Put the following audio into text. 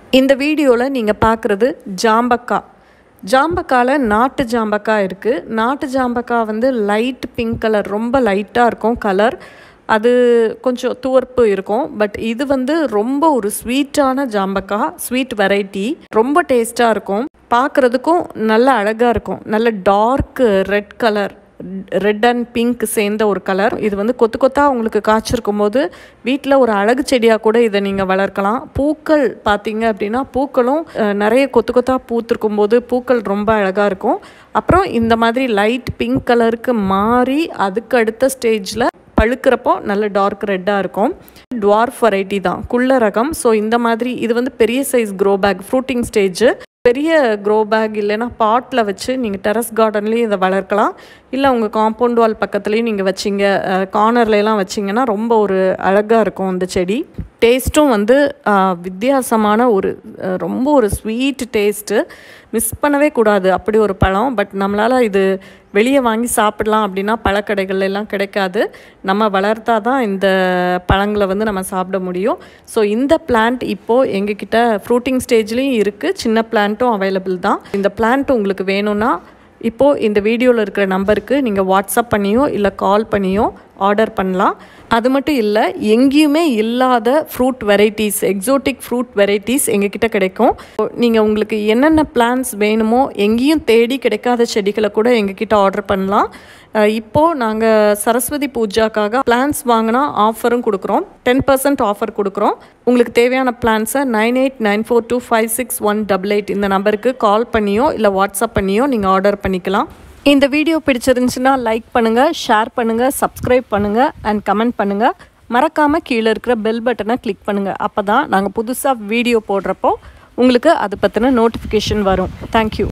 இந்த வீடியோவில் நீங்கள் பார்க்குறது ஜாம்பக்காய் ஜாம்பக்காயில் நாட்டு ஜாம்பக்காய் இருக்குது நாட்டு ஜாம்பக்காய் வந்து லைட் பிங்க் கலர் ரொம்ப லைட்டாக இருக்கும் கலர் அது கொஞ்சம் துவர்ப்பு இருக்கும் பட் இது வந்து ரொம்ப ஒரு ஸ்வீட்டான ஜாம்பக்காய் ஸ்வீட் வெரைட்டி ரொம்ப டேஸ்ட்டாக இருக்கும் பார்க்குறதுக்கும் நல்ல அழகாக இருக்கும் நல்ல dark red colour red and pink சேர்ந்த ஒரு கலர் இது வந்து கொத்து கொத்தாக உங்களுக்கு காய்ச்சிருக்கும் போது வீட்டில் ஒரு அழகு செடியாக கூட இதை நீங்கள் வளர்க்கலாம் பூக்கள் பார்த்தீங்க அப்படின்னா பூக்களும் அஹ், நிறைய கொத்து கொத்தாக பூத்திருக்கும் போது பூக்கள் ரொம்ப அழகாக இருக்கும் அப்புறம் இந்த மாதிரி லைட் பிங்க் கலருக்கு மாறி அதுக்கு அடுத்த ஸ்டேஜில் பழுக்கிறப்போ நல்ல டார்க் ரெட்டாக இருக்கும் டுவார்ஃப் வெரைட்டி தான் குள்ள ரகம் ஸோ இந்த மாதிரி இது வந்து பெரிய size grow bag fruiting stage பெரிய க்ரோ பேக் இல்லைன்னா பாட்டில் வச்சு நீங்கள் டெரஸ் கார்டன்லேயும் இதை வளர்க்கலாம் இல்லை உங்கள் காம்பவுண்ட் வால் பக்கத்துலேயும் நீங்கள் வச்சிங்க கார்னர்லாம் வச்சிங்கன்னா ரொம்ப ஒரு அழகாக இருக்கும் அந்த செடி டேஸ்ட்டும் வந்து அஹ், வித்தியாசமான ஒரு அஹ், ரொம்ப ஒரு ஸ்வீட் டேஸ்ட்டு மிஸ் பண்ணவே கூடாது அப்படி ஒரு பழம் பட் நம்மளால் இது வெளியே வாங்கி சாப்பிடலாம் அப்படின்னா பழக்கடைகள்ல எல்லாம் கிடைக்காது நம்ம வளர்த்தா தான் இந்த பழங்களை வந்து நம்ம சாப்பிட முடியும் ஸோ இந்த பிளான்ட் இப்போது எங்ககிட்ட ஃப்ரூட்டிங் ஸ்டேஜ்லேயும் இருக்குது சின்ன பிளான்ட்டும் அவைலபிள் தான் இந்த பிளான்ட் உங்களுக்கு வேணும்னா இப்போது இந்த வீடியோவில் இருக்கிற நம்பருக்கு நீங்கள் வாட்ஸ்அப் பண்ணியோ இல்லை கால் பண்ணியோ ஆர்டர் பண்ணலாம் அது மட்டும் இல்லை எங்கேயுமே இல்லாத fruit varieties exotic fruit varieties எங்ககிட்ட கிடைக்கும் நீங்கள் உங்களுக்கு என்னென்ன பிளான்ஸ் வேணுமோ எங்கேயும் தேடி கிடைக்காத செடிகளை கூட எங்ககிட்ட ஆர்டர் பண்ணலாம் அஹ் இப்போ நாங்கள் சரஸ்வதி பூஜாக்காக பிளான்ஸ் வாங்கினா ஆஃபரும் கொடுக்குறோம் டென் பர்சன்ட் ஆஃபர் கொடுக்குறோம் உங்களுக்கு தேவையான பிளான்ஸை nine eight nine four two five six one double eight இந்த நம்பருக்கு கால் பண்ணியோ இல்லை வாட்ஸ்அப் பண்ணியோ நீங்கள் ஆர்டர் பண்ணிக்கலாம் இந்த வீடியோ பிடிச்சிருந்துச்சுன்னா லைக் பண்ணுங்கள் ஷேர் பண்ணுங்கள் சப்ஸ்கிரைப் பண்ணுங்கள் அண்ட் கமெண்ட் பண்ணுங்கள் மறக்காமல் கீழே இருக்கிற பெல் பட்டனை கிளிக் பண்ணுங்கள் அப்போ தான் நாங்கள் புதுசாக வீடியோ போடுறப்போ உங்களுக்கு அது பற்றின நோட்டிஃபிகேஷன் வரும் தேங்க்யூ